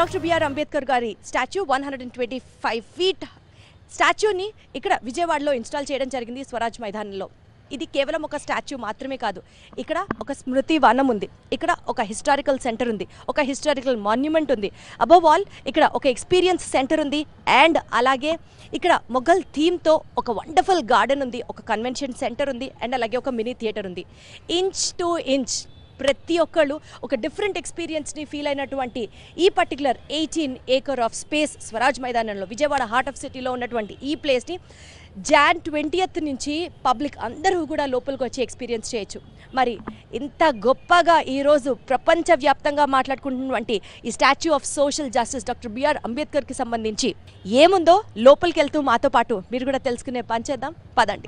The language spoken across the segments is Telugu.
డాక్టర్ బిఆర్ అంబేద్కర్ గారి statue one hundred and twenty five feet స్టాచ్యూని ఇక్కడ విజయవాడలో ఇన్స్టాల్ చేయడం జరిగింది స్వరాజ్ మైదానంలో ఇది కేవలం ఒక స్టాచ్యూ మాత్రమే కాదు ఇక్కడ ఒక స్మృతి వనం ఉంది ఇక్కడ ఒక హిస్టారికల్ సెంటర్ ఉంది ఒక హిస్టారికల్ మాన్యుమెంట్ ఉంది అబవ్ ఆల్ ఇక్కడ ఒక ఎక్స్పీరియన్స్ సెంటర్ ఉంది అండ్ అలాగే ఇక్కడ మొఘల్ థీమ్తో ఒక వండర్ఫుల్ గార్డెన్ ఉంది ఒక కన్వెన్షన్ సెంటర్ ఉంది అండ్ అలాగే ఒక మినీ థియేటర్ ఉంది ఇంచ్ టు ఇంచ్ ప్రతి ఒక్కళ్ళు ఒక డిఫరెంట్ ఎక్స్పీరియన్స్ని ఫీల్ అయినటువంటి ఈ particular eighteen acre of space Swaraj మైదానంలో విజయవాడ హార్ట్ ఆఫ్ సిటీలో ఉన్నటువంటి ఈ ప్లేస్ని జాన్ ట్వంటీయత్ నుంచి పబ్లిక్ అందరూ కూడా లోపలికి వచ్చి ఎక్స్పీరియన్స్ చేయొచ్చు మరి ఇంత గొప్పగా ఈరోజు ప్రపంచవ్యాప్తంగా మాట్లాడుకుంటున్నటువంటి ఈ statue of social justice doctor BR అంబేద్కర్కి సంబంధించి ఏముందో లోపలికి వెళ్తూ మాతో పాటు మీరు కూడా తెలుసుకునే పని చేద్దాం పదండి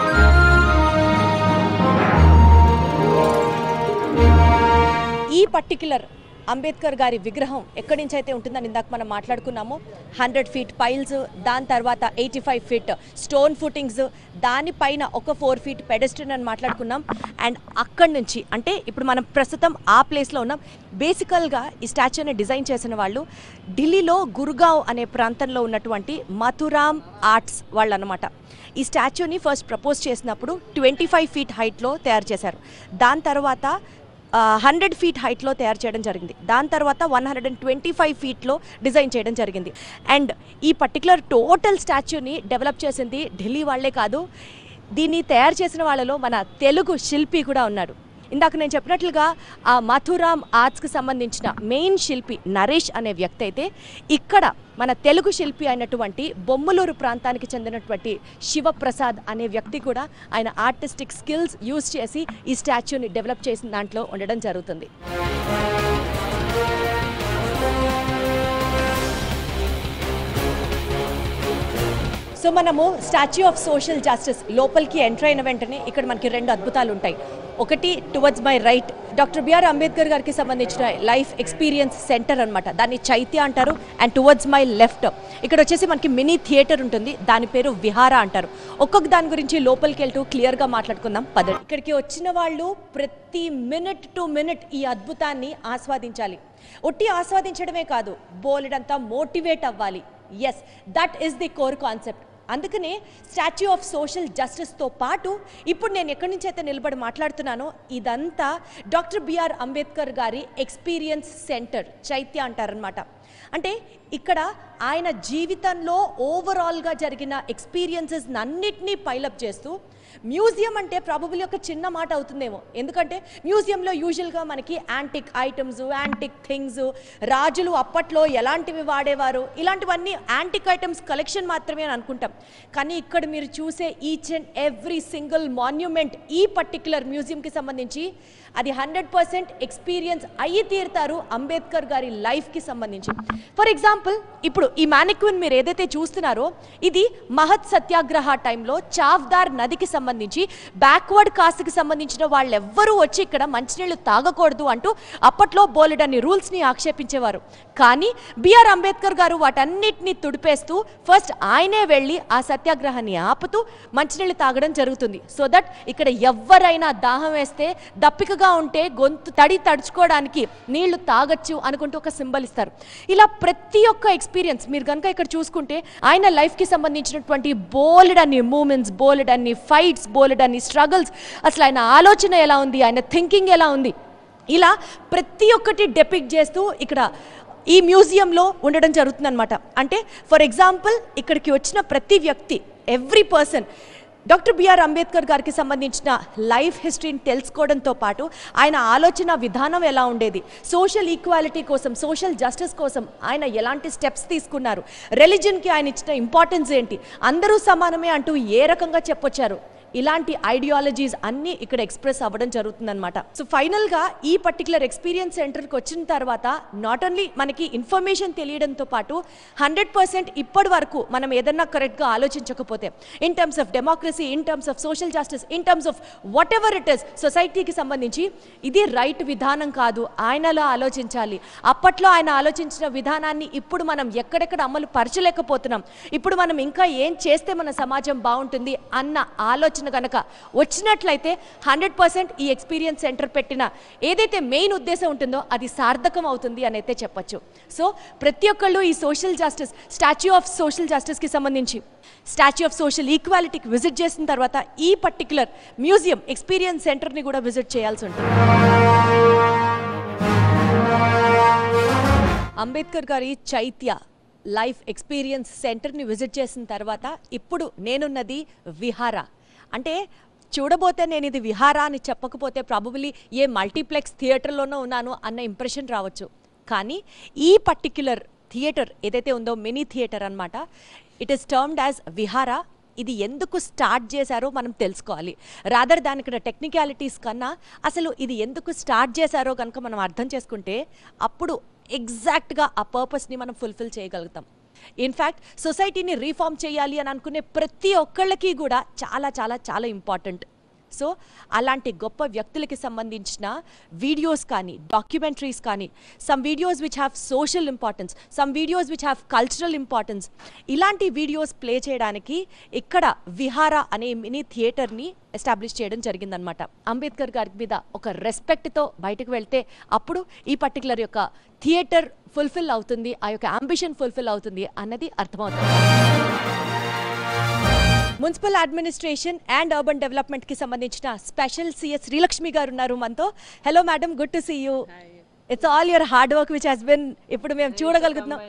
ఈ పర్టిక్యులర్ అంబేద్కర్ గారి విగ్రహం ఎక్కడి నుంచి అయితే ఉంటుందని ఇందాక మనం మాట్లాడుకున్నాము హండ్రెడ్ ఫీట్ పైల్స్ దాని తర్వాత eighty five feet stone footings దానిపైన ఒక ఫోర్ ఫీట్ పెడస్ట్రియన్ అని మాట్లాడుకున్నాం అండ్ అక్కడి నుంచి అంటే ఇప్పుడు మనం ప్రస్తుతం ఆ ప్లేస్లో ఉన్నాం బేసికల్గా ఈ స్టాచ్యూని డిజైన్ చేసిన వాళ్ళు ఢిల్లీలో గురుగావ్ అనే ప్రాంతంలో ఉన్నటువంటి మథురామ్ ఆర్ట్స్ వాళ్ళు అనమాట ఈ స్టాచ్యూని ఫస్ట్ ప్రపోజ్ చేసినప్పుడు ట్వంటీ ఫైవ్ ఫీట్ హైట్లో తయారు చేశారు దాని తర్వాత హండ్రెడ్ ఫీట్ హైట్లో తయారు చేయడం జరిగింది దాని తర్వాత one hundred and twenty five ఫీట్లో డిజైన్ చేయడం జరిగింది అండ్ ఈ పర్టికులర్ టోటల్ స్టాచ్యూని డెవలప్ చేసింది ఢిల్లీ వాళ్ళే కాదు దీన్ని తయారు చేసిన వాళ్ళలో మన తెలుగు శిల్పి కూడా ఉన్నాడు ఇందాక నేను చెప్పినట్లుగా ఆ మథురామ్ ఆర్ట్స్కి సంబంధించిన మెయిన్ శిల్పి నరేష్ అనే వ్యక్తి అయితే ఇక్కడ మన తెలుగు శిల్పి అయినటువంటి బొమ్మలూరు ప్రాంతానికి చెందినటువంటి శివప్రసాద్ అనే వ్యక్తి కూడా ఆయన ఆర్టిస్టిక్ స్కిల్స్ యూజ్ చేసి ఈ స్టాచ్యూని డెవలప్ చేసిన దాంట్లో ఉండడం జరుగుతుంది సో మనము స్టాచ్యూ ఆఫ్ సోషల్ జస్టిస్ లోపలికి ఎంటర్ అయిన వెంటనే ఇక్కడ మనకి రెండు అద్భుతాలు ఉంటాయి ఒకటి towards my right doctor BR Ambedkar గారికి సంబంధించిన లైఫ్ ఎక్స్పీరియన్స్ సెంటర్ అనమాట దాన్ని చైత్య అంటారు అండ్ టువర్డ్స్ మై లెఫ్ట్ ఇక్కడ వచ్చేసి మనకి మినీ థియేటర్ ఉంటుంది దాని పేరు విహార అంటారు ఒక్కొక్క దాని గురించి లోపలికి వెళ్తూ క్లియర్గా మాట్లాడుకుందాం పదండి ఇక్కడికి వచ్చిన వాళ్ళు ప్రతి మినిట్ టు మినిట్ ఈ అద్భుతాన్ని ఆస్వాదించాలి ఒట్టి ఆస్వాదించడమే కాదు బోలెడంతా మోటివేట్ అవ్వాలి yes that is the core concept అందుకనే స్టాచ్యూ ఆఫ్ సోషల్ జస్టిస్తో పాటు ఇప్పుడు నేను ఎక్కడి నుంచి అయితే నిలబడి మాట్లాడుతున్నానో ఇదంతా డాక్టర్ బిఆర్ అంబేద్కర్ గారి ఎక్స్పీరియన్స్ సెంటర్ చైత్య అంటారనమాట అంటే ఇక్కడ ఆయన జీవితంలో ఓవరాల్గా జరిగిన ఎక్స్పీరియన్సెస్ అన్నిటినీ పైలప్ చేస్తూ మ్యూజియం అంటే ప్రాబబుల్ ఒక చిన్న మాట అవుతుందేమో ఎందుకంటే మ్యూజియంలో యూజువల్గా మనకి యాంటిక్ ఐటమ్స్ యాంటిక్ థింగ్స్ రాజులు అప్పట్లో ఎలాంటివి వాడేవారు ఇలాంటివన్నీ యాంటిక్ ఐటమ్స్ కలెక్షన్ మాత్రమే అని అనుకుంటాం కానీ ఇక్కడ మీరు చూసే each and every single monument ఈ పర్టిక్యులర్ మ్యూజియంకి సంబంధించి అది హండ్రెడ్ పర్సెంట్ ఎక్స్పీరియన్స్ అయ్యి తీరుతారు అంబేద్కర్ గారి లైఫ్కి సంబంధించి ఫర్ ఎగ్జాంపుల్ ఇప్పుడు ఈ మ్యానిక్విన్ మీరు ఏదైతే చూస్తున్నారో ఇది మహత్ సత్యాగ్రహ టైంలో చావ్దార్ నదికి సంబంధించి బ్యాక్వర్డ్ కాస్ట్కి సంబంధించిన వాళ్ళు ఎవ్వరూ వచ్చి ఇక్కడ మంచినీళ్ళు తాగకూడదు అంటూ అప్పట్లో బోలెడన్ని రూల్స్ని ఆక్షేపించేవారు కానీ బిఆర్ అంబేద్కర్ గారు వాటన్నిటిని తుడిపేస్తూ ఫస్ట్ ఆయనే వెళ్ళి ఆ సత్యాగ్రహాన్ని ఆపుతూ మంచినీళ్ళు తాగడం జరుగుతుంది సో దట్ ఇక్కడ ఎవరైనా దాహం వేస్తే దప్పికగా ఉంటే గొంతు తడి తడుచుకోవడానికి నీళ్లు తాగొచ్చు అనుకుంటూ ఒక సింబల్ ఇస్తారు ఇలా ప్రతి ఒక్క ఎక్స్పీరియన్స్ మీరు కనుక ఇక్కడ చూసుకుంటే ఆయన లైఫ్కి సంబంధించినటువంటి బోలెడ్ అన్ని మూమెంట్స్ బోలెడ్ అన్ని ఫైట్స్ బోలెడ్ అన్ని స్ట్రగుల్స్ అసలు ఆయన ఆలోచన ఎలా ఉంది ఆయన థింకింగ్ ఎలా ఉంది ఇలా ప్రతి ఒక్కటి డెపిక్ట్ చేస్తూ ఇక్కడ ఈ మ్యూజియంలో ఉండడం జరుగుతుందన్నమాట అంటే ఫర్ ఎగ్జాంపుల్ ఇక్కడికి వచ్చిన ప్రతి వ్యక్తి every person doctor BR Ambedkar గారికి సంబంధించిన లైఫ్ హిస్టరీని తెలుసుకోవడంతో పాటు ఆయన ఆలోచన విధానం ఎలా ఉండేది సోషల్ ఈక్వాలిటీ కోసం సోషల్ జస్టిస్ కోసం ఆయన ఎలాంటి స్టెప్స్ తీసుకున్నారు రిలీజన్కి ఆయన ఇచ్చిన ఇంపార్టెన్స్ ఏంటి అందరూ సమానమే అంటూ ఏ రకంగా చెప్పొచ్చారు ఇలాంటి ఐడియాలజీస్ అన్నీ ఇక్కడ ఎక్స్ప్రెస్ అవ్వడం జరుగుతుందన్నమాట సో ఫైనల్గా ఈ పర్టికులర్ ఎక్స్పీరియన్స్ సెంటర్కి వచ్చిన తర్వాత నాట్ ఓన్లీ మనకి ఇన్ఫర్మేషన్ తెలియడంతో పాటు హండ్రెడ్ పర్సెంట్ ఇప్పటి వరకు మనం ఏదన్నా కరెక్ట్గా ఆలోచించకపోతే in terms of democracy in terms of social justice in terms of whatever it is సొసైటీకి సంబంధించి ఇది రైట్ విధానం కాదు ఆయనలా ఆలోచించాలి అప్పట్లో ఆయన ఆలోచించిన విధానాన్ని ఇప్పుడు మనం ఎక్కడెక్కడ అమలు పరచలేకపోతున్నాం ఇప్పుడు మనం ఇంకా ఏం చేస్తే మన సమాజం బాగుంటుంది అన్న ఆలోచన ఆలోచన కనుక వచ్చినట్లయితే హండ్రెడ్ పర్సెంట్ ఈ ఎక్స్పీరియన్స్ సెంటర్ పెట్టిన ఏదైతే మెయిన్ ఉద్దేశం ఉంటుందో అది సార్థకం అవుతుంది అని అయితే చెప్పొచ్చు సో ప్రతి ఒక్కళ్ళు ఈ social justice statue of social జస్టిస్కి సంబంధించి స్టాచ్యూ ఆఫ్ సోషల్ ఈక్వాలిటీకి విజిట్ చేసిన తర్వాత ఈ పర్టికులర్ మ్యూజియం ఎక్స్పీరియన్స్ సెంటర్ని కూడా విజిట్ చేయాల్సి ఉంటుంది అంబేద్కర్ గారి చైత్య లైఫ్ ఎక్స్పీరియన్స్ సెంటర్ని విజిట్ చేసిన తర్వాత ఇప్పుడు నేనున్నది విహార అంటే చూడబోతే నేను ఇది విహార అని చెప్పకపోతే ప్రాబబులీ ఏ మల్టీప్లెక్స్ థియేటర్లోనో ఉన్నాను అన్న ఇంప్రెషన్ రావచ్చు కానీ ఈ పర్టిక్యులర్ థియేటర్ ఏదైతే ఉందో మినీ థియేటర్ అన్నమాట it is termed as Vihara ఇది ఎందుకు స్టార్ట్ చేశారో మనం తెలుసుకోవాలి రాదర్ దాని ఇక్కడ టెక్నికాలిటీస్ కన్నా అసలు ఇది ఎందుకు స్టార్ట్ చేశారో కనుక మనం అర్థం చేసుకుంటే అప్పుడు ఎగ్జాక్ట్గా ఆ పర్పస్ని మనం ఫుల్ఫిల్ చేయగలుగుతాం ఇన్ఫ్యాక్ట్ సొసైటీని రీఫార్మ్ చేయాలి అని అనుకునే ప్రతి ఒక్కళ్ళకి కూడా చాలా చాలా చాలా ఇంపార్టెంట్ సో అలాంటి గొప్ప వ్యక్తులకి సంబంధించిన వీడియోస్ కానీ డాక్యుమెంటరీస్ కానీ some videos which have social importance some videos which have cultural importance ఇలాంటి వీడియోస్ ప్లే చేయడానికి ఇక్కడ విహార అనే మినీ థియేటర్ని ఎస్టాబ్లిష్ చేయడం జరిగిందనమాట అంబేద్కర్ గారి మీద ఒక రెస్పెక్ట్తో బయటకు వెళ్తే అప్పుడు ఈ పర్టికులర్ యొక్క థియేటర్ ఫుల్ఫిల్ అవుతుంది ఆ యొక్క అంబిషన్ ఫుల్ఫిల్ అవుతుంది అన్నది అర్థమవుతుంది municipal administration and urban development కి సంబంధించిన స్పెషల్ సిఎస్ శ్రీలక్ష్మి గారు ఉన్నారు మనతో hello madam good to see you it's all your hard work which has been ఇప్పుడు మేము చూడగలుగుతున్నాం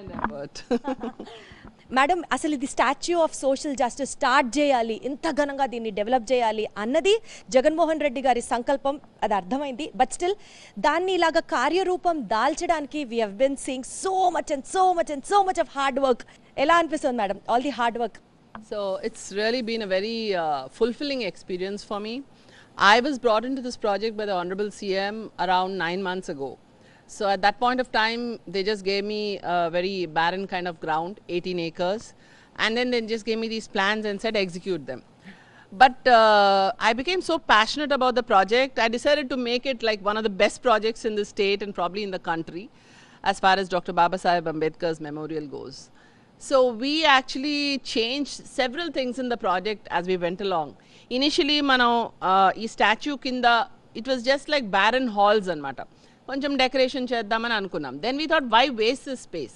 మేడం అసలు ఇది statue of social justice start చేయాలి ఇంత ఘనంగా దీన్ని డెవలప్ చేయాలి అన్నది జగన్మోహన్ రెడ్డి గారి సంకల్పం అది అర్థమైంది బట్ స్టిల్ దాన్ని ఇలాగ కార్యరూపం దాల్చడానికి we have been seeing so much and so much and so much of hard work ఎలా అనిపిస్తుంది madam all the hard work So it's really been a very uh, fulfilling experience for me. I was brought into this project by the Honorable CM around nine months ago. So at that point of time, they just gave me a very barren kind of ground, 18 acres, and then they just gave me these plans and said execute them. But uh, I became so passionate about the project, I decided to make it like one of the best projects in the state and probably in the country, as far as Dr. Baba Sahib Ambedkar's memorial goes. So we actually changed several things in the project as we went along. Initially, మనం ఈ స్టాచ్యూ కింద it was just like barren halls అనమాట కొంచెం డెకరేషన్ చేద్దామని అనుకున్నాం then we thought why waste this space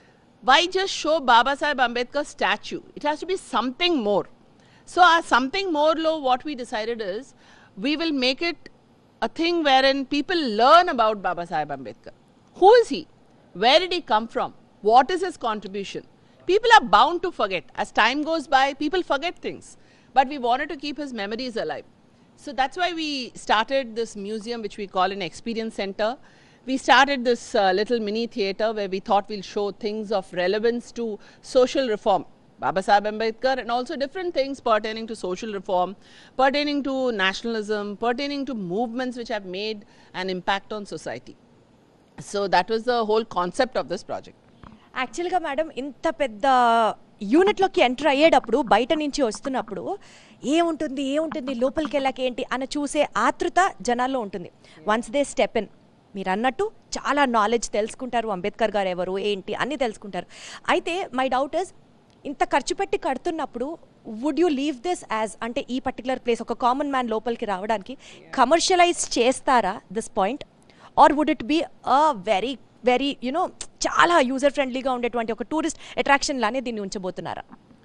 why just show Babasaheb Ambedkar statue it has to be something more so uh సంథింగ్ మోర్లో what we decided is we will make it a thing wherein people learn about Baba Sahib Ambedkar. Who is he? Where did he come from? What is his contribution? People are bound to forget. As time goes by, people forget things. But we wanted to keep his memories alive. So that's why we started this museum, which we call an experience center. We started this uh, little mini theater where we thought we'll show things of relevance to social reform. Baba Sahib Ambedkar and also different things pertaining to social reform, pertaining to nationalism, pertaining to movements which have made an impact on society. So that was the whole concept of this project. యాక్చువల్గా మేడం ఇంత పెద్ద యూనిట్లోకి ఎంటర్ అయ్యేటప్పుడు బయట నుంచి వస్తున్నప్పుడు ఏముంటుంది ఏముంటుంది లోపలికి వెళ్ళాక ఏంటి అని చూసే ఆతృత జనాల్లో ఉంటుంది వన్స్ దే స్టెప్ ఇన్ మీరు అన్నట్టు చాలా నాలెడ్జ్ తెలుసుకుంటారు అంబేద్కర్ గారు ఎవరు ఏంటి అన్నీ తెలుసుకుంటారు అయితే మై డౌట్ ఇస్ ఇంత ఖర్చు పెట్టి కడుతున్నప్పుడు would you leave this as అంటే ఈ పర్టికులర్ ప్లేస్ ఒక కామన్ మ్యాన్ లోపలికి రావడానికి కమర్షియలైజ్ చేస్తారా this point or would it be a very very you know చాలా యూజర్ ఫ్రెండ్లీగా ఉండేటువంటి ఒక టూరిస్ట్ అట్రాక్షన్ లానే దీన్ని ఉంచబోతున్నారా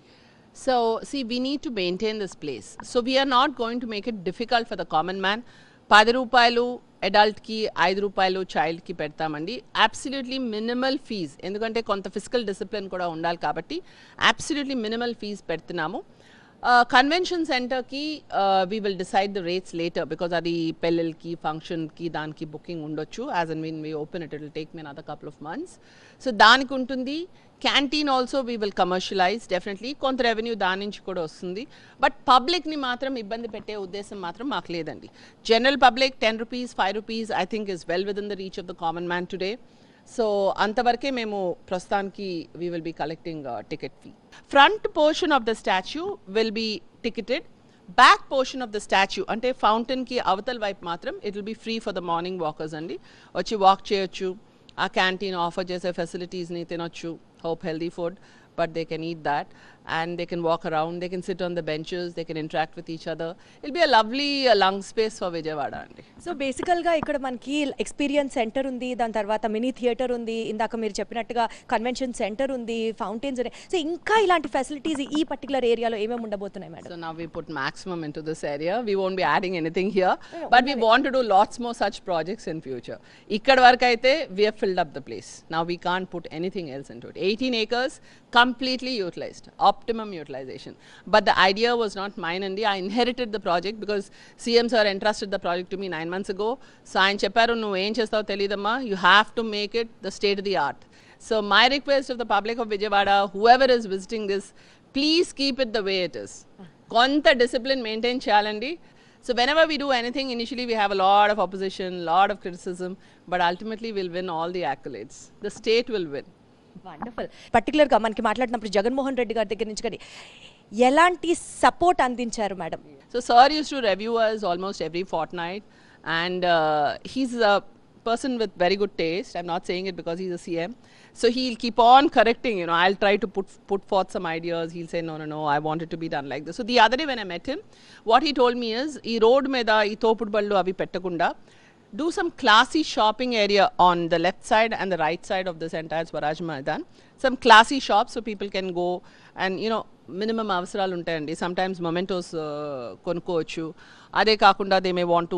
So, see, we need to maintain this place. So, we are not going to make it difficult for the common man. పది రూపాయలు అడల్ట్కి ఐదు రూపాయలు చైల్డ్కి పెడతామండి అబ్సల్యూట్లీ మినిమల్ ఫీజ్ ఎందుకంటే కొంత ఫిజికల్ డిసిప్లిన్ కూడా ఉండాలి కాబట్టి అబ్సల్యూట్లీ మినిమల్ ఫీజ్ పెడుతున్నాము కన్వెన్షన్ సెంటర్కి we will decide the rates later because అది పెళ్ళిళ్ళకి ఫంక్షన్కి దానికి బుకింగ్ ఉండొచ్చు as I mean we open it it will take me other couple of months so దానికి ఉంటుంది canteen also we will commercialise definitely కొంత రెవెన్యూ దాని నుంచి కూడా వస్తుంది బట్ పబ్లిక్ని మాత్రం ఇబ్బంది పెట్టే ఉద్దేశం మాత్రం మాకు లేదండి general public ten rupees five rupees I think is well within the reach of the common man today so అంతవరకే మేము ప్రస్తుతానికి we will be collecting ticket fee front portion of the statue will be ticketed back portion of the statue అంటే ఫౌంటైన్కి అవతల వైపు మాత్రం it will be free for the morning walkers అండి వచ్చి వాక్ చేయొచ్చు ఆ క్యాంటీన్ ఆఫర్ చేసే ఫెసిలిటీస్ని తినొచ్చు hope healthy food but they can eat that and they can walk around, they can sit on the benches, they can interact with each other. It'll be a lovely uh, lung space for Vijayawada. Andi. So బేసికల్గా ఇక్కడ మనకి ఎక్స్పీరియన్స్ సెంటర్ ఉంది దాని తర్వాత మినీ థియేటర్ ఉంది ఇందాక మీరు చెప్పినట్టుగా కన్వెన్షన్ సెంటర్ ఉంది ఫౌంటైన్స్ ఉన్నాయి సో ఇంకా ఇలాంటి ఫెసిలిటీస్ ఈ పర్టికులర్ ఏరియాలో ఏమేమి ఉండబోతున్నాయి madam So now we put maximum into this area. We won't be adding anything here, but we want to do lots more such projects in future. ఇక్కడ వరకు అయితే we have filled up the place. Now we can't put anything else into it. 18 acres completely utilized, optimum utilization. But the idea was not mine and I inherited the project because CM sir entrusted the project to me nine months ago. So ఆయన చెప్పారు నువ్వు ఏం చేస్తావో తెలియదమ్మా you have to make it the state of the art. So my request of the public of Vijayawada, whoever is visiting this, please keep it the way it is. కొంత డిసిప్లిన్ మెయింటైన్ చేయాలండి so whenever we do anything initially we have a lot of opposition lot of criticism but ultimately will win all the accolades the state will win wonderful పర్టికులర్గా మనకి మాట్లాడినప్పుడు జగన్మోహన్ రెడ్డి గారి దగ్గర నుంచి కానీ ఎలాంటి సపోర్ట్ అందించారు madam So Sir used to review us almost every fortnight, and uh, he's a person with very good taste. I'm not saying it because he's a CM. So he'll keep on correcting. You know, I'll try to put put forth some ideas. He'll say, no, no, no, I want it to be done like this. So the other day when I met him, what he told me is, ఈ రోడ్ మీద ఈ తోపుడు బళ్ళు అవి పెట్టకుండా do some classy shopping area on the left side and the right side of this entire Swaraj Maidan. Some classy shops so people can go and, you know, minimum అవసరాలు ఉంటాయండి సమ్ టైమ్స్ మొమెంటోస్ కొనుక్కోవచ్చు అదే కాకుండా they may want to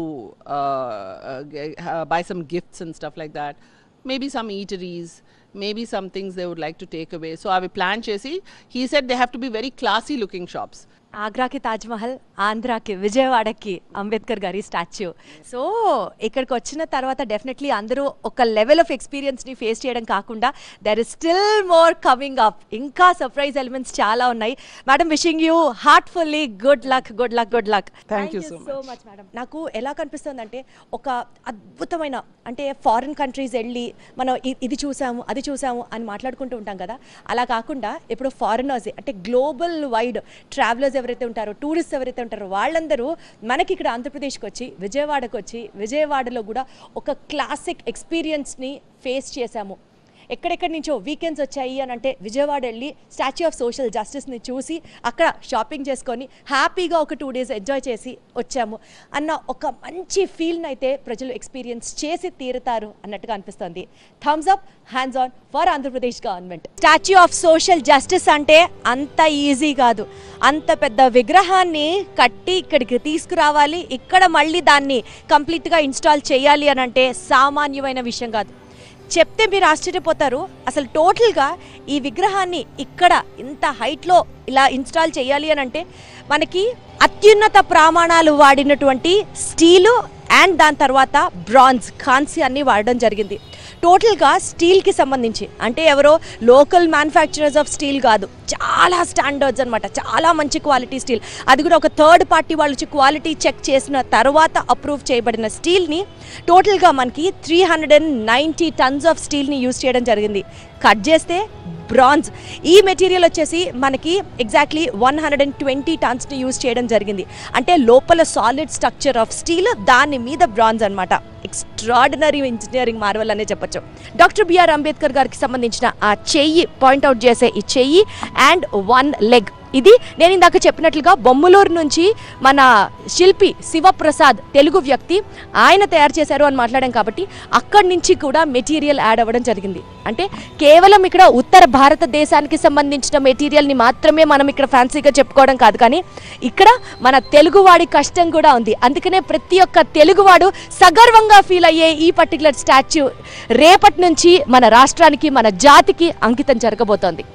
buy some gifts and stuff like that maybe some eateries maybe some things they would like to take away so అవి ప్లాన్ చేసి he said they have to be very classy looking shops ఆగ్రాకి తాజ్మహల్ ఆంధ్రాకి విజయవాడకి అంబేద్కర్ గారి స్టాచ్యూ సో ఇక్కడికి వచ్చిన తర్వాత డెఫినెట్లీ అందరూ ఒక లెవెల్ ఆఫ్ ఎక్స్పీరియన్స్ని ఫేస్ చేయడం కాకుండా there is still more coming up ఇంకా సర్ప్రైజ్ ఎలిమెంట్స్ చాలా ఉన్నాయి madam wishing you heartfully good luck good luck good luck Thank you so so much madam నాకు ఎలా కనిపిస్తుంది అంటే ఒక అద్భుతమైన అంటే ఫారిన్ కంట్రీస్ వెళ్ళి మనం ఇ- ఇది చూసాము అది చూసాము అని మాట్లాడుకుంటూ ఉంటాం కదా అలా కాకుండా ఇప్పుడు ఫారినర్స్ అంటే గ్లోబల్ వైడ్ ట్రావెలర్స్ ఎవరైతే ఉంటారో టూరిస్ట్ ఎవరైతే ఉంటారో వాళ్ళందరూ మనకి ఇక్కడ ఆంధ్రప్రదేశ్కి వచ్చి విజయవాడకు వచ్చి విజయవాడలో కూడా ఒక క్లాసిక్ ఎక్స్పీరియన్స్ని ఫేస్ చేశాము ఎక్కడెక్కడి నుంచో వీకెండ్స్ వచ్చాయి అని అంటే విజయవాడ వెళ్ళి స్టాచ్యూ ఆఫ్ సోషల్ జస్టిస్ని చూసి అక్కడ షాపింగ్ చేసుకొని హ్యాపీగా ఒక టూ డేస్ ఎంజాయ్ చేసి వచ్చాము అన్న ఒక మంచి ఫీల్ని అయితే ప్రజలు ఎక్స్పీరియన్స్ చేసి తీరుతారు అన్నట్టుగా అనిపిస్తుంది thumbs up hands on for Andhra Pradesh government statue of social justice అంటే అంత ఈజీ కాదు అంత పెద్ద విగ్రహాన్ని కట్టి ఇక్కడికి తీసుకురావాలి ఇక్కడ మళ్ళీ దాన్ని కంప్లీట్గా ఇన్స్టాల్ చేయాలి అని అంటే సామాన్యమైన విషయం కాదు చెప్తే మీరు ఆశ్చర్యపోతారు అసలు టోటల్గా ఈ విగ్రహాన్ని ఇక్కడ ఇంత హైట్లో ఇలా ఇన్స్టాల్ చేయాలి అని అంటే మనకి అత్యున్నత ప్రమాణాలు వాడినటువంటి స్టీలు అండ్ దాని తర్వాత బ్రాంజ్ కాన్సీ వాడడం జరిగింది టోటల్గా స్టీల్కి సంబంధించి అంటే ఎవరో లోకల్ మ్యానుఫ్యాక్చరర్స్ ఆఫ్ స్టీల్ కాదు చాలా స్టాండర్డ్స్ అనమాట చాలా మంచి క్వాలిటీ స్టీల్ అది కూడా ఒక థర్డ్ పార్టీ వాళ్ళు వచ్చి క్వాలిటీ చెక్ చేసిన తర్వాత అప్రూవ్ చేయబడిన స్టీల్ని టోటల్గా మనకి three hundred and ninety tons of స్టీల్ని యూజ్ చేయడం జరిగింది కట్ చేస్తే బ్రాంజ్ ఈ మెటీరియల్ వచ్చేసి మనకి exactly one hundred and twenty టన్స్ని యూజ్ చేయడం జరిగింది అంటే లోపల సాలిడ్ స్ట్రక్చర్ ఆఫ్ స్టీల్ దాని మీద బ్రాంజ్ అనమాట ఎక్స్ట్రాడినరీ ఇంజనీరింగ్ మార్వల్ అనే చెప్పొచ్చు డాక్టర్ బిఆర్ అంబేద్కర్ గారికి సంబంధించిన ఆ చెయ్యి పాయింట్అవుట్ చేసే ఈ చెయ్యి అండ్ వన్ లెగ్ ఇది నేను ఇందాక చెప్పినట్లుగా బొమ్మలూరు నుంచి మన శిల్పి శివప్రసాద్ తెలుగు వ్యక్తి ఆయన తయారు చేశారు అని మాట్లాడాం కాబట్టి అక్కడి నుంచి కూడా మెటీరియల్ యాడ్ అవ్వడం జరిగింది అంటే కేవలం ఇక్కడ ఉత్తర భారతదేశానికి సంబంధించిన మెటీరియల్ని మాత్రమే మనం ఇక్కడ ఫ్యాన్సీగా చెప్పుకోవడం కాదు కానీ ఇక్కడ మన తెలుగువాడి కష్టం కూడా ఉంది అందుకనే ప్రతి ఒక్క తెలుగువాడు సగర్వంగా ఫీల్ అయ్యే ఈ పర్టికులర్ స్టాచ్యూ రేపటి నుంచి మన రాష్ట్రానికి మన జాతికి అంకితం జరగబోతోంది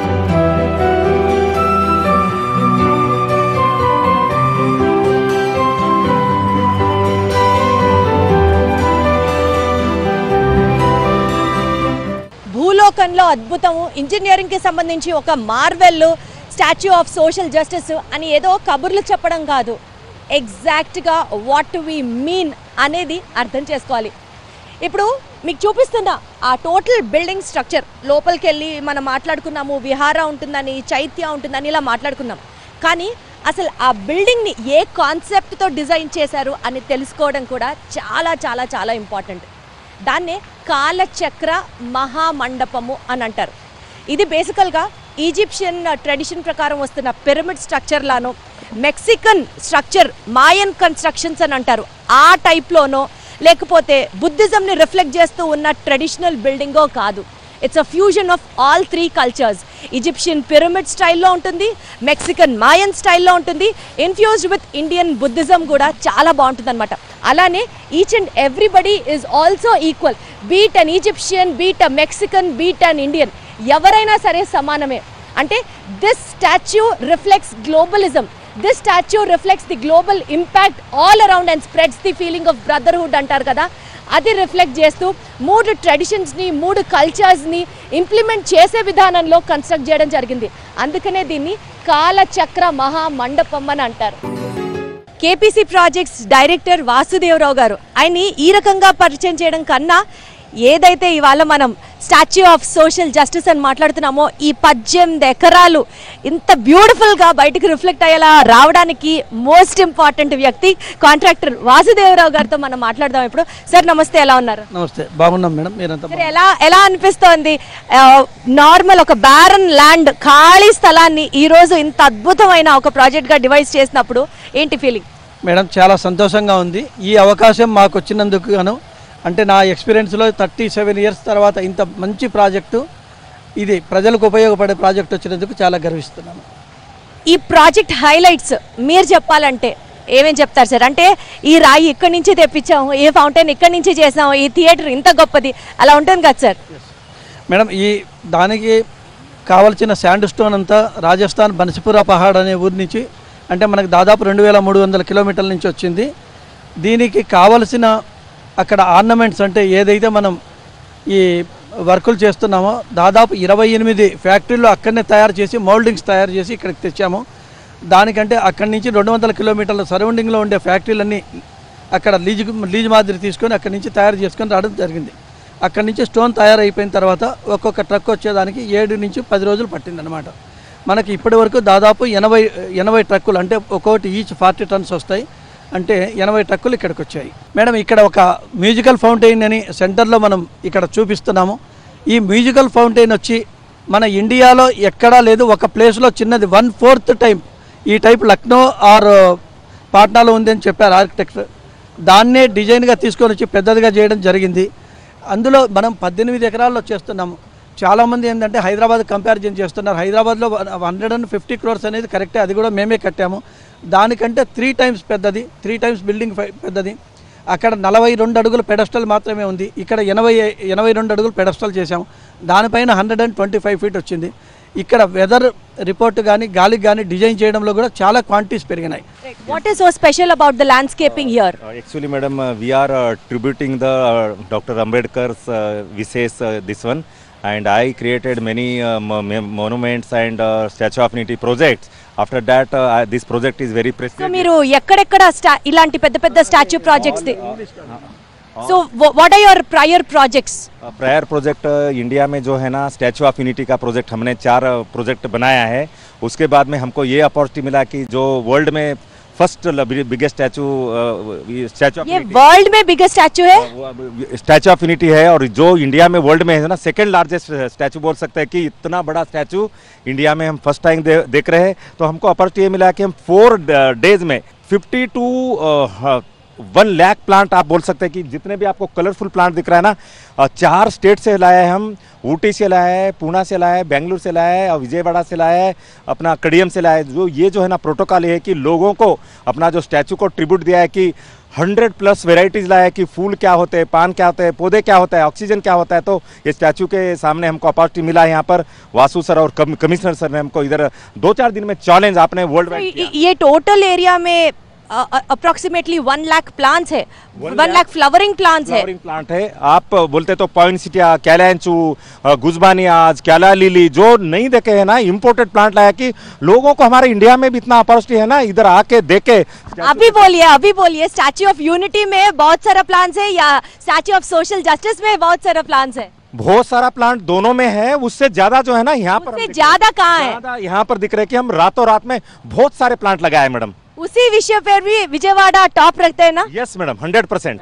భూలోకంలో అద్భుతము ఇంజనీరింగ్కి సంబంధించి ఒక marvel statue of social justice అని ఏదో కబుర్లు చెప్పడం కాదు ఎగ్జాక్ట్గా వాట్ వి మీన్ అనేది అర్థం చేసుకోవాలి ఇప్పుడు మీకు చూపిస్తున్న ఆ టోటల్ బిల్డింగ్ స్ట్రక్చర్ లోపలికి వెళ్ళి మనం మాట్లాడుకున్నాము విహార ఉంటుందని చైత్య ఉంటుందని ఇలా మాట్లాడుకున్నాం కానీ అసలు ఆ బిల్డింగ్ని ఏ కాన్సెప్ట్తో డిజైన్ చేశారు అని తెలుసుకోవడం కూడా చాలా చాలా చాలా ఇంపార్టెంట్ దాన్నే కాలచక్ర మహామండపము అని అంటారు ఇది బేసికల్గా ఈజిప్షియన్ ట్రెడిషన్ ప్రకారం వస్తున్న పిరమిడ్ స్ట్రక్చర్ లానో మెక్సికన్ స్ట్రక్చర్ మాయన్ కన్స్ట్రక్షన్స్ అని అంటారు ఆ టైప్లోనో లేకపోతే బుద్ధిజంని రిఫ్లెక్ట్ చేస్తూ ఉన్న ట్రెడిషనల్ బిల్డింగో కాదు it's a fusion of all three cultures Egyptian pyramid స్టైల్లో ఉంటుంది మెక్సికన్ మాయన్ స్టైల్లో ఉంటుంది ఇన్ఫ్యూజ్డ్ విత్ ఇండియన్ బుద్ధిజం కూడా చాలా బాగుంటుంది అనమాట అలానే each and everybody is also equal be it an Egyptian be it a Mexican be it an Indian ఎవరైనా సరే సమానమే అంటే this statue reflects globalism this statue reflects the global impact all around and spreads the feeling of brotherhood అంటారు కదా అది రిఫ్లెక్ట్ చేస్తూ మూడు ట్రెడిషన్స్ని మూడు కల్చర్స్ని ఇంప్లిమెంట్ చేసే విధానంలో కన్స్ట్రక్ట్ చేయడం జరిగింది అందుకనే దీన్ని కాలచక్ర మహామండపం అని అంటారు కేపీసీ ప్రాజెక్ట్స్ డైరెక్టర్ వాసుదేవరావు గారు ఆయన్ని ఈ రకంగా పరిచయం చేయడం కన్నా ఏదైతే ఇవాళ మనం స్టాచ్యూ ఆఫ్ సోషల్ జస్టిస్ అని మాట్లాడుతున్నామో ఈ పద్దెనిమిది ఎకరాలు ఇంత బ్యూటిఫుల్గా బయటకు రిఫ్లెక్ట్ అయ్యేలా రావడానికి మోస్ట్ ఇంపార్టెంట్ వ్యక్తి కాంట్రాక్టర్ వాసుదేవరావు గారితో మనం మాట్లాడదాం ఇప్పుడు సార్ నమస్తే ఎలా ఉన్నారు నమస్తే బాగున్నాం మేడం మీరంతా సార్ ఎలా ఎలా అనిపిస్తోంది నార్మల్ ఒక బ్యారన్ ల్యాండ్ ఖాళీ స్థలాన్ని ఈ రోజు ఇంత అద్భుతమైన ఒక ప్రాజెక్ట్ గా డివైస్ చేసినప్పుడు ఏంటి ఫీలింగ్ మేడం చాలా సంతోషంగా ఉంది ఈ అవకాశం మాకు వచ్చినందుకు గాను అంటే నా ఎక్స్పీరియన్స్లో థర్టీ సెవెన్ ఇయర్స్ తర్వాత ఇంత మంచి ప్రాజెక్టు ఇది ప్రజలకు ఉపయోగపడే ప్రాజెక్ట్ వచ్చినందుకు చాలా గర్విస్తున్నాను ఈ ప్రాజెక్ట్ హైలైట్స్ మీరు చెప్పాలంటే ఏమేం చెప్తారు సార్ అంటే ఈ రాయి ఇక్కడి నుంచి తెప్పించాము ఈ ఫౌంటైన్ ఇక్కడి నుంచి చేసాము ఈ థియేటర్ ఇంత గొప్పది అలా ఉంటుంది కదా సార్ మేడం ఈ దానికి కావలసిన శాండ్ స్టోన్ అంతా రాజస్థాన్ బన్సిపురా పహాడ్ అనే ఊరి నుంచి అంటే మనకు దాదాపు రెండు వేల మూడు వందల కిలోమీటర్ల నుంచి వచ్చింది దీనికి కావలసిన అక్కడ ఆర్నమెంట్స్ అంటే ఏదైతే మనం ఈ వర్కులు చేస్తున్నామో దాదాపు ఇరవై ఎనిమిది ఫ్యాక్టరీలు అక్కడనే తయారు చేసి మౌల్డింగ్స్ తయారు చేసి ఇక్కడికి తెచ్చాము దానికంటే అక్కడి నుంచి రెండు వందల కిలోమీటర్ల సరౌండింగ్లో ఉండే ఫ్యాక్టరీలన్నీ అక్కడ లీజ్ లీజ్ మాదిరి తీసుకొని అక్కడి నుంచి తయారు చేసుకొని రావడం జరిగింది అక్కడి నుంచి స్టోన్ తయారైపోయిన తర్వాత ఒక్కొక్క ట్రక్ వచ్చేదానికి ఏడు నుంచి పది రోజులు పట్టిందనమాట మనకి ఇప్పటి వరకు దాదాపు ఎనభై ఎనభై ట్రక్కులు అంటే ఒక్కొక్కటి ఈచ్ ఫార్టీ టన్స్ వస్తాయి అంటే ఎనభై ట్రక్కులు ఇక్కడికి వచ్చాయి మేడం ఇక్కడ ఒక మ్యూజికల్ ఫౌంటైన్ అని సెంటర్లో మనం ఇక్కడ చూపిస్తున్నాము ఈ మ్యూజికల్ ఫౌంటైన్ వచ్చి మన ఇండియాలో ఎక్కడా లేదు ఒక ప్లేస్లో చిన్నది వన్ ఫోర్త్ టైం ఈ టైప్ లక్నో ఆర్ పాట్నాలో ఉంది అని చెప్పారు ఆర్కిటెక్ట్ దాన్నే డిజైన్గా తీసుకొని వచ్చి పెద్దదిగా చేయడం జరిగింది అందులో మనం పద్దెనిమిది ఎకరాల్లో చేస్తున్నాము చాలామంది ఏంటంటే హైదరాబాద్ కంపారిజన్ చేస్తున్నారు హైదరాబాద్లో హండ్రెడ్ అండ్ ఫిఫ్టీ క్రోర్స్ అనేది కరెక్టే అది కూడా మేమే కట్టాము దానికంటే త్రీ టైమ్స్ పెద్దది త్రీ టైమ్స్ బిల్డింగ్ ఫై- పెద్దది అక్కడ నలభై రెండు అడుగుల పెడస్టల్ మాత్రమే ఉంది ఇక్కడ ఎనభై ఎనభై రెండు అడుగులు పెడస్టల్ చేశాము దానిపైన hundred and twenty five feet వచ్చింది ఇక్కడ వెదర్ రిపోర్ట్ కానీ గాలికి కానీ డిజైన్ చేయడంలో కూడా చాలా క్వాంటిటీస్ పెరిగినాయి what is so special about the landscaping here Uh, actually, madam, uh, we are uh, tributing the uh, Dr. Ambedkar's uh, wishes uh, this one, and I created many uh, mo- mo- monuments and uh, Statue of Unity projects. After that, uh, I- this project is very సో prestigious. మీరు ఎక్కడెక్కడ స్టా- ఇలాంటి పెద్ద పెద్ద statue projects so what are your prior projects Uh, prior project India में जो है ना स्टैचू ऑफ यूनिटी का प्रोजेक्ट हमने चार प्रोजेक्ट बनाया है उसके बाद में हमको ये अपॉर्चुनिटी मिला कि जो वर्ल्ड में first biggest statue statue of ये वर्ल्ड में बिगेस्ट स्टैचू है स्टैचू ऑफ यूनिटी है और जो इंडिया में वर्ल्ड में है ना सेकंड लार्जेस्ट स्टैचू बोल सकते हैं कि इतना बड़ा स्टैचू इंडिया में हम फर्स्ट टाइम दे, देख रहे हैं तो हमको अपॉर्चुनिटी ये मिला कि हम फोर डेज में 50 टू वन लाख प्लांट आप बोल सकते हैं कि जितने भी आपको कलरफुल प्लांट दिख रहा है ना अ, चार स्टेट से लाए हैं हम ऊटी से लाए हैं पूना से लाए हैं बेंगलुरु से लाए हैं और विजयवाड़ा से लाए हैं अपना कड़ियम से लाए हैं जो ये जो है ना प्रोटोकॉल ये है कि लोगों को अपना जो स्टैचू को ट्रिब्यूट दिया है कि हंड्रेड प्लस वेराइटीज लाया है कि फूल क्या होते हैं पान क्या होते हैं पौधे क्या होता है ऑक्सीजन क्या होता है तो ये स्टैचू के सामने हमको अपॉर्चुनिटी मिला है यहाँ पर वासु सर और कम, कमिश्नर सर ने हमको इधर दो चार दिन में चैलेंज आपने वर्ल्ड वाइड किया ये टोटल एरिया में अप्रोक्सीमेटली वन लाख प्लांट्स है One one lakh flowering plants है फ्लावरिंग प्लांट है आप बोलते तो पॉइंसिटिया कैलांचू गुजबानियाज कैला लिली जो नहीं देखे है ना इम्पोर्टेड प्लांट लाया कि लोगों को हमारे इंडिया में भी इतना अपॉर्चुनिटी है ना इधर आके देखे अभी बोलिए अभी बोलिए स्टैच्यू ऑफ यूनिटी में बहुत सारा प्लान्स है या स्टैच्यू ऑफ सोशल जस्टिस में बहुत सारा प्लान्स है बहुत सारा प्लांट दोनों में है उससे ज्यादा जो है ना यहाँ पर हम उससे दिख रहे हैं। ज्यादा कहाँ है ज्यादा यहाँ पर दिख रहे हैं कि हम रातों रात में बहुत सारे प्लांट लगाए मैडम उसी विषय पर भी विजयवाड़ा टॉप रखते हैं ना यस मैडम हंड्रेड परसेंट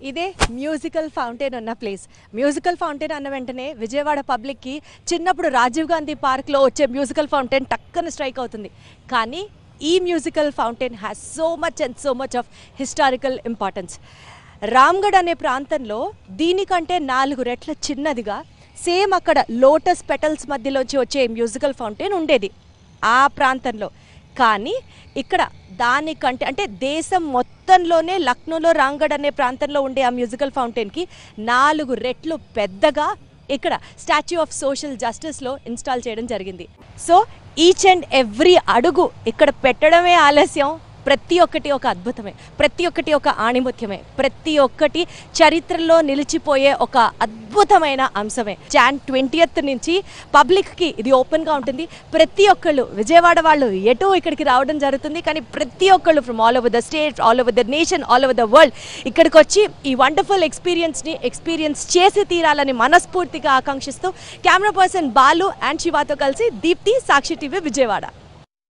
ఇదే మ్యూజికల్ ఫౌంటైన్ ఉన్న ప్లేస్ మ్యూజికల్ ఫౌంటైన్ అన్న వెంటనే విజయవాడ పబ్లిక్కి చిన్నప్పుడు రాజీవ్ గాంధీ పార్క్లో వచ్చే మ్యూజికల్ ఫౌంటైన్ టక్కన స్ట్రైక్ అవుతుంది కానీ ఈ musical fountain has so much and so much of historical importance Ramgarh అనే ప్రాంతంలో దీనికంటే నాలుగు రెట్ల చిన్నదిగా సేమ్ అక్కడ లోటస్ పెటల్స్ మధ్యలోంచి వచ్చే మ్యూజికల్ ఫౌంటైన్ ఉండేది ఆ ప్రాంతంలో కానీ ఇక్కడ దానికంటే అంటే దేశం మొత్తంలోనే లక్నోలో రాంగఢ్ అనే ప్రాంతంలో ఉండే ఆ మ్యూజికల్ ఫౌంటైన్కి నాలుగు రెట్లు పెద్దగా ఇక్కడ స్టాచ్యూ ఆఫ్ సోషల్ జస్టిస్లో ఇన్స్టాల్ చేయడం జరిగింది సో ఈచ్ అండ్ ఎవ్రీ అడుగు ఇక్కడ పెట్టడమే ఆలస్యం ప్రతి ఒక్కటి ఒక అద్భుతమే ప్రతి ఒక్కటి ఒక ఆణిముత్యమే ప్రతి ఒక్కటి చరిత్రలో నిలిచిపోయే ఒక అద్భుతమైన అంశమే జాన్ ట్వంటీయత్ నుంచి పబ్లిక్కి ఇది ఓపెన్గా ఉంటుంది ప్రతి ఒక్కళ్ళు విజయవాడ వాళ్ళు ఎటు ఇక్కడికి రావడం జరుగుతుంది కానీ ప్రతి ఒక్కళ్ళు from all over the state all over the nation all over the world ఇక్కడికి వచ్చి ఈ వండర్ఫుల్ ఎక్స్పీరియన్స్ని ఎక్స్పీరియన్స్ చేసి తీరాలని మనస్ఫూర్తిగా ఆకాంక్షిస్తూ కెమెరా పర్సన్ బాలు అండ్ శివాతో కలిసి దీప్తి సాక్షి టీవీ విజయవాడ